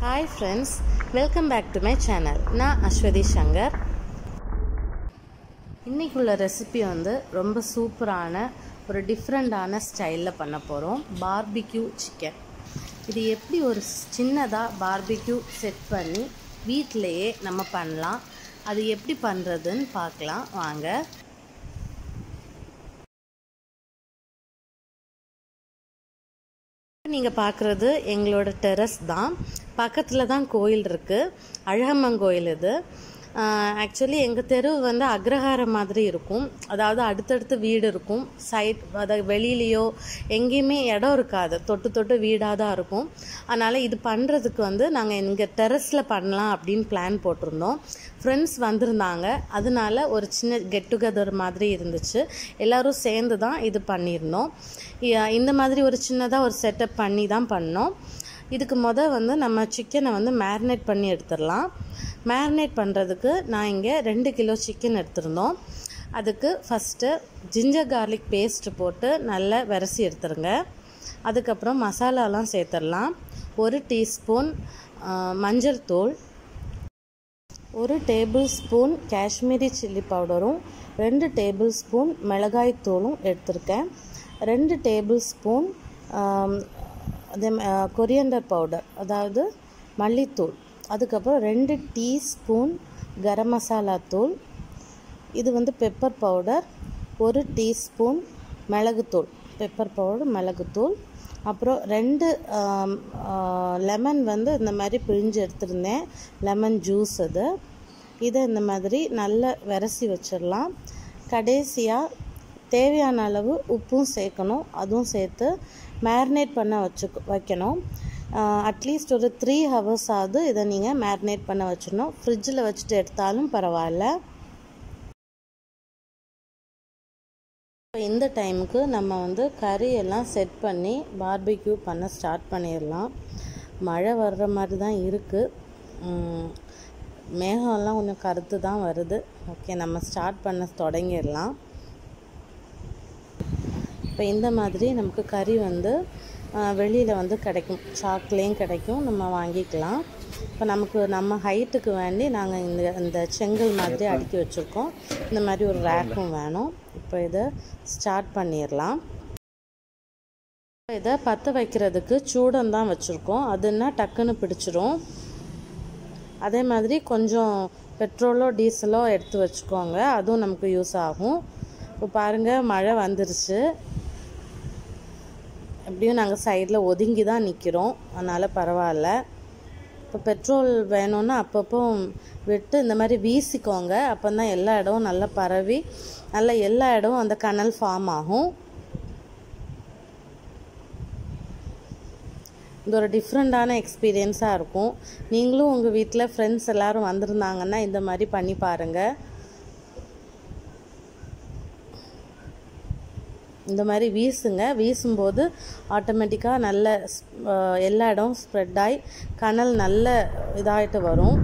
hi friends welcome back to my channel நான் அஸ்வதி சங்கர் இன்றைக்குள்ள recipe வந்து ரொம்ப சூப்பரான ஒரு டிஃப்ரெண்ட்டான ஸ்டைலில் பண்ண போகிறோம் பார்பிக்யூ சிக்கன் இது எப்படி ஒரு சின்னதாக பார்பிக்யூ செட் பண்ணி வீட்டிலையே நம்ம பண்ணலாம் அது எப்படி பண்ணுறதுன்னு பார்க்கலாம் வாங்க நீங்கள் பார்க்குறது எங்களோட டெரஸ் தான் பக்கத்தில் தான் கோயில் இருக்குது அழகம்மன் கோயில் இது ஆக்சுவலி எங்கள் தெரு வந்து அக்ரஹாரம் மாதிரி இருக்கும் அதாவது அடுத்தடுத்து வீடு இருக்கும் சைட் அதாவது வெளியிலையோ எங்கேயுமே இடம் இருக்காது தொட்டு தொட்டு வீடாக தான் இருக்கும் அதனால் இது பண்ணுறதுக்கு வந்து நாங்கள் எங்கள் டெரஸில் பண்ணலாம் அப்படின்னு பிளான் போட்டிருந்தோம் ஃப்ரெண்ட்ஸ் வந்திருந்தாங்க அதனால ஒரு சின்ன கெட் டுகெதர் மாதிரி இருந்துச்சு எல்லோரும் சேர்ந்து தான் இது பண்ணியிருந்தோம் இந்த மாதிரி ஒரு சின்னதாக ஒரு செட்டப் பண்ணி தான் பண்ணோம் இதுக்கு மொதல் வந்து நம்ம சிக்கனை வந்து மேரினேட் பண்ணி எடுத்துடலாம் மேரினேட் பண்ணுறதுக்கு நான் இங்கே ரெண்டு கிலோ சிக்கன் எடுத்திருந்தோம் அதுக்கு ஃபஸ்ட்டு ஜிஞ்சர் கார்லிக் பேஸ்ட் போட்டு நல்லா விரசி எடுத்துருங்க அதுக்கப்புறம் மசாலாலாம் சேர்த்துடலாம் ஒரு டீஸ்பூன் மஞ்சள் தூள் ஒரு டேபிள் ஸ்பூன் காஷ்மீரி சில்லி பவுடரும் ரெண்டு டேபிள் ஸ்பூன் மிளகாய் தூளும் எடுத்திருக்கேன் ரெண்டு டேபிள் ஸ்பூன் அதே கொரியண்டர் பவுடர் அதாவது மல்லித்தூள் அதுக்கப்புறம் ரெண்டு டீஸ்பூன் கரம் மசாலா தூள் இது வந்து பெப்பர் பவுடர் ஒரு டீஸ்பூன் மிளகுத்தூள் பெப்பர் பவுடர் மிளகுத்தூள் அப்புறம் ரெண்டு லெமன் வந்து இந்த மாதிரி பிழிஞ்சு எடுத்திருந்தேன் லெமன் ஜூஸ் அது இதை இந்த மாதிரி நல்லா விரசி வச்சிடலாம் கடைசியாக தேவையான அளவு உப்பும் சேர்க்கணும் அதுவும் சேர்த்து மேரினேட் பண்ண வச்சு வைக்கணும் அட்லீஸ்ட் ஒரு த்ரீ ஹவர்ஸ் ஆகுது இதை நீங்கள் மேரினேட் பண்ண வச்சிடணும் ஃப்ரிட்ஜில் வச்சுட்டு எடுத்தாலும் பரவாயில்ல இந்த டைமுக்கு நம்ம வந்து கறி எல்லாம் செட் பண்ணி பார்பிக்யூ பண்ண ஸ்டார்ட் பண்ணிடலாம் மழை வர்ற மாதிரி தான் இருக்குது மேகம்லாம் கொஞ்சம் கருத்து தான் வருது ஓகே நம்ம ஸ்டார்ட் பண்ண தொடங்கிடலாம் இப்போ இந்த மாதிரி நமக்கு கறி வந்து வெளியில் வந்து கிடைக்கும் சாக்லேயும் கிடைக்கும் நம்ம வாங்கிக்கலாம் இப்போ நமக்கு நம்ம ஹைட்டுக்கு வேண்டி நாங்கள் இந்த இந்த செங்கல் மாதிரி அடுக்கி வச்சுருக்கோம் இந்த மாதிரி ஒரு ரேக்கும் வேணும் இப்போ இதை ஸ்டார்ட் பண்ணிடலாம் இதை பற்ற வைக்கிறதுக்கு சூடம் தான் வச்சுருக்கோம் அதுன்னா டக்குன்னு பிடிச்சிரும் அதே மாதிரி கொஞ்சம் பெட்ரோலோ டீசலோ எடுத்து வச்சுக்கோங்க அதுவும் நமக்கு யூஸ் ஆகும் இப்போ பாருங்கள் மழை வந்துருச்சு எப்படியும் நாங்கள் சைடில் ஒதுங்கி தான் நிற்கிறோம் அதனால் பரவாயில்ல இப்போ பெட்ரோல் வேணும்னா அப்பப்போ விட்டு இந்த மாதிரி வீசிக்கோங்க அப்போ தான் எல்லா இடமும் நல்லா பரவி நல்லா எல்லா இடமும் அந்த கனல் ஃபார்ம் ஆகும் இது ஒரு டிஃப்ரெண்ட்டான எக்ஸ்பீரியன்ஸாக இருக்கும் நீங்களும் உங்கள் வீட்டில் ஃப்ரெண்ட்ஸ் எல்லோரும் வந்திருந்தாங்கன்னா இந்த மாதிரி பண்ணி பாருங்கள் இந்த மாதிரி வீசுங்க வீசும்போது ஆட்டோமேட்டிக்காக நல்ல எல்லா இடம் ஸ்ப்ரெட் ஆகி கனல் நல்ல இதாகிட்டு வரும்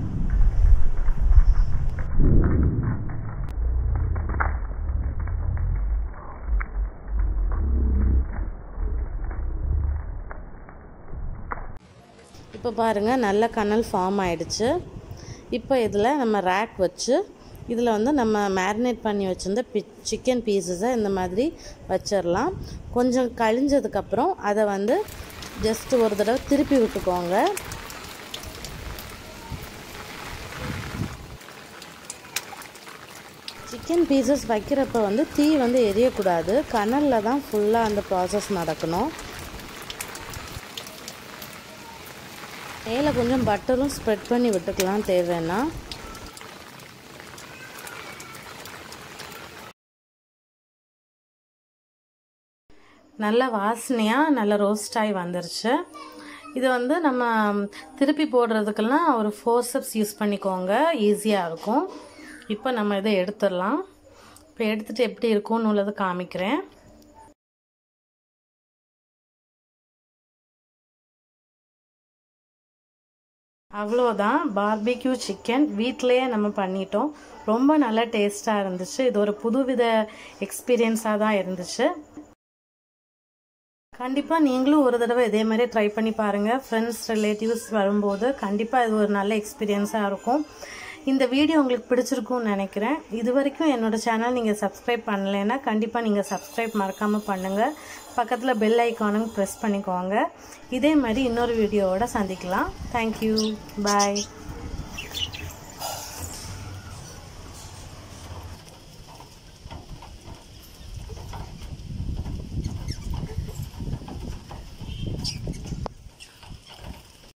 இப்போ பாருங்கள் நல்ல கனல் ஃபார்ம் ஆயிடுச்சு இப்போ இதில் நம்ம ரேக் வச்சு இதில் வந்து நம்ம மேரினேட் பண்ணி வச்சுருந்த பி சிக்கன் பீசஸை இந்த மாதிரி வச்சிடலாம் கொஞ்சம் கழிஞ்சதுக்கப்புறம் அதை வந்து ஜஸ்ட் ஒரு தடவை திருப்பி விட்டுக்கோங்க சிக்கன் பீசஸ் வைக்கிறப்ப வந்து தீ வந்து எரியக்கூடாது கனலில் தான் ஃபுல்லாக அந்த ப்ராசஸ் நடக்கணும் மேலே கொஞ்சம் பட்டரும் ஸ்ப்ரெட் பண்ணி விட்டுக்கலாம் தேவைன்னா நல்ல வாசனையாக நல்ல ரோஸ்ட் ஆகி வந்துருச்சு இது வந்து நம்ம திருப்பி போடுறதுக்கெல்லாம் ஒரு ஃபோர் ஸ்டெப்ஸ் யூஸ் பண்ணிக்கோங்க ஈஸியாக இருக்கும் இப்போ நம்ம இதை எடுத்துடலாம் இப்போ எடுத்துகிட்டு எப்படி இருக்கும்னு உள்ளது காமிக்கிறேன் அவ்வளோதான் பார்பிக்யூ சிக்கன் வீட்டிலையே நம்ம பண்ணிட்டோம் ரொம்ப நல்ல டேஸ்ட்டாக இருந்துச்சு இது ஒரு புதுவித எக்ஸ்பீரியன்ஸாக தான் இருந்துச்சு கண்டிப்பாக நீங்களும் ஒரு தடவை இதே மாதிரி ட்ரை பண்ணி பாருங்கள் ஃப்ரெண்ட்ஸ் ரிலேட்டிவ்ஸ் வரும்போது கண்டிப்பாக இது ஒரு நல்ல எக்ஸ்பீரியன்ஸாக இருக்கும் இந்த வீடியோ உங்களுக்கு பிடிச்சிருக்கும்னு நினைக்கிறேன் இது வரைக்கும் என்னோடய சேனல் நீங்கள் சப்ஸ்கிரைப் பண்ணலைன்னா கண்டிப்பாக நீங்கள் சப்ஸ்கிரைப் மறக்காமல் பண்ணுங்கள் பக்கத்தில் பெல் ஐக்கானும் ப்ரெஸ் பண்ணிக்கோங்க இதே மாதிரி இன்னொரு வீடியோவோட சந்திக்கலாம் தேங்க்யூ பாய்